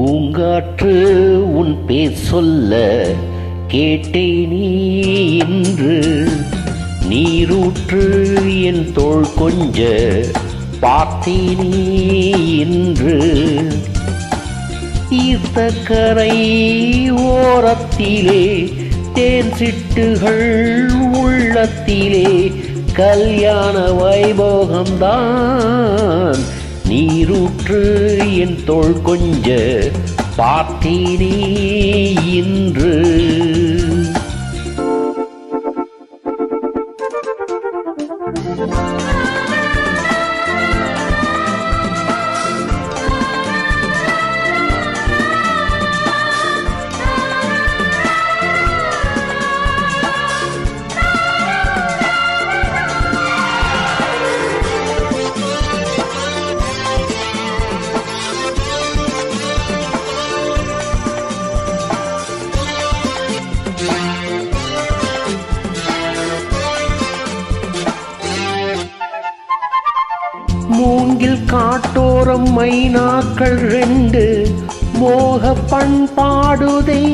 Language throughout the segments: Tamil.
பூங்காற்று உன் பேர் சொல்ல கேட்டே நீ இன்று நீரூற்று என் தோள் கொஞ்ச பார்த்தே நீ இன்று ஈர்த்தக்கரை ஓரத்திலே தேன் சிட்டுகள் உள்ளத்திலே கல்யாண வைபோகம்தான் நீரூற்று என் தோள் கொஞ்ச பார்த்தேனே இன்று மூங்கில் காட்டோரம் மைனாக்கள் ரெண்டு மோக பண்பாடுதே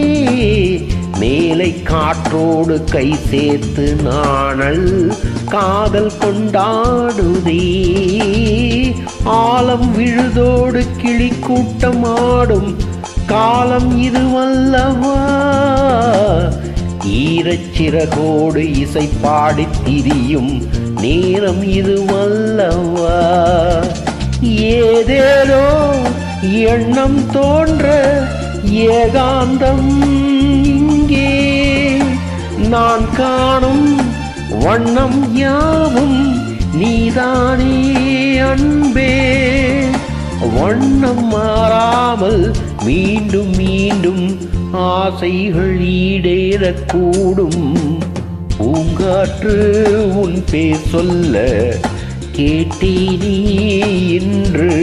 மேலை காற்றோடு கை சேர்த்து நாணல் காதல் கொண்டாடுதே ஆலம் விழுதோடு கிளி கூட்டம் ஆடும் காலம் இதுவல்லவா ஈரச்சிறகோடு இசை பாடித் திரியும் நேரம் இதுவல்லவா ஏதேதோ எண்ணம் தோன்ற ஏகாந்தம் இங்கே நான் காணும் வண்ணம் யாவும் நீதானே அன்பே வண்ணம் மாறாமல் மீண்டும் மீண்டும் ஆசைகள் ஈடேறக்கூடும் பூங்காற்று உன் பேர் சொல்ல கேட்டேனே இன்று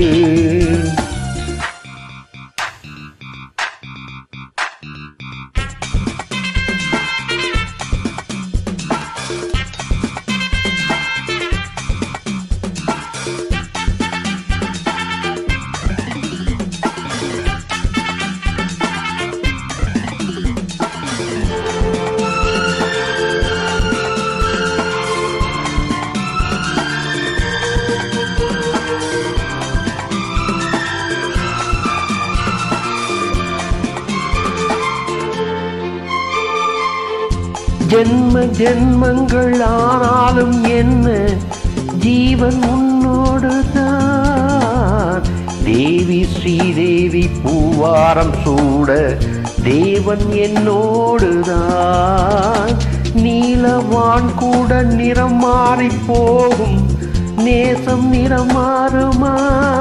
ஜென்ம ஜென்மங்கள் ஆனாலும் என்ன ஜீவன் உன்னோடுதான் தேவி ஸ்ரீதேவி பூவாரம் சூட தேவன் என்னோடுதான் நீலவான் கூட நிறம் மாறி போகும் நேசம் நிறம் மாறுமா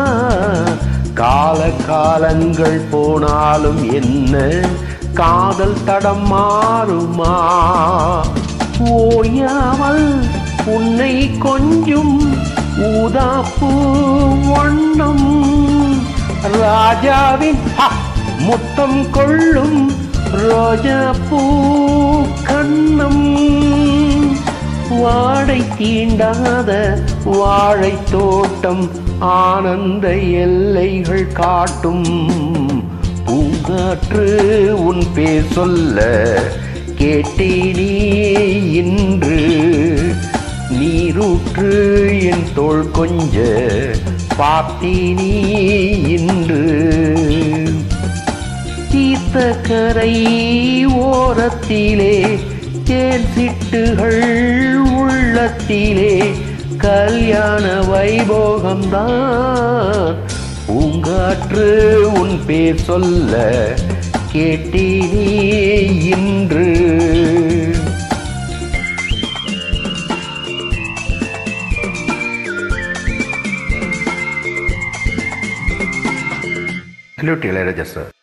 கால காலங்கள் போனாலும் என்ன காதல் தடம் மாறுமா ஓயாமல் உன்னை கொஞ்சும் ஊதாப்பூ வண்ணம் ராஜாவின் ஹ! முத்தம் கொள்ளும் ரோஜாப்பூ கண்ணம் வாடை தீண்டாத வாழை தோட்டம் ஆனந்த எல்லைகள் காட்டும் பூங்காற்று உன் பேர் சொல்ல கேட்டேனே இன்று நீரூற்று என் தோள் கொஞ்ச பார்த்தேனே இன்று தீர்த்தக்கரை ஓரத்திலே தேன் சிட்டுகள் உள்ளத்திலே கல்யாண வைபோகம்தான் பூங்காற்று உன் பேர் சொல்ல கேட்டேனே இன்று Salute Ilayaraja sir.